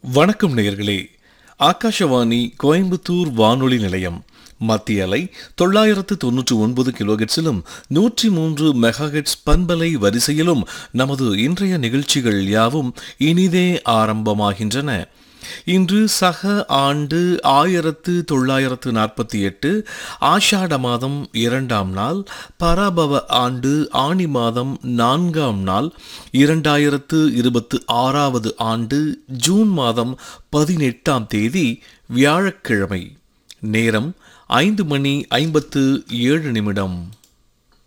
வணக்கம் நேயர்களே ஆகாஷவாணி கோயம்புத்தூர் வானொலி நிலையம் மத்திய அலை தொள்ளாயிரத்து தொன்னூற்று ஒன்பது கிலோஹெட்ஸிலும் நூற்றி மூன்று மெகாஹெட்ஸ் பண்பலை வரிசையிலும் நமது இன்றைய நிகழ்ச்சிகள் யாவும் இனிதே ஆரம்பமாகின்றன இன்று சக ஆண்டு ஆயிரத்து தொள்ளாயிரத்து நாற்பத்தி எட்டு ஆஷாட மாதம் இரண்டாம் நாள் பராபவ ஆண்டு ஆணி மாதம் நான்காம் நாள் இரண்டாயிரத்து இருபத்து ஆறாவது ஆண்டு ஜூன் மாதம் பதினெட்டாம் தேதி வியாழக்கிழமை நேரம் ஐந்து மணி ஐம்பத்து ஏழு நிமிடம்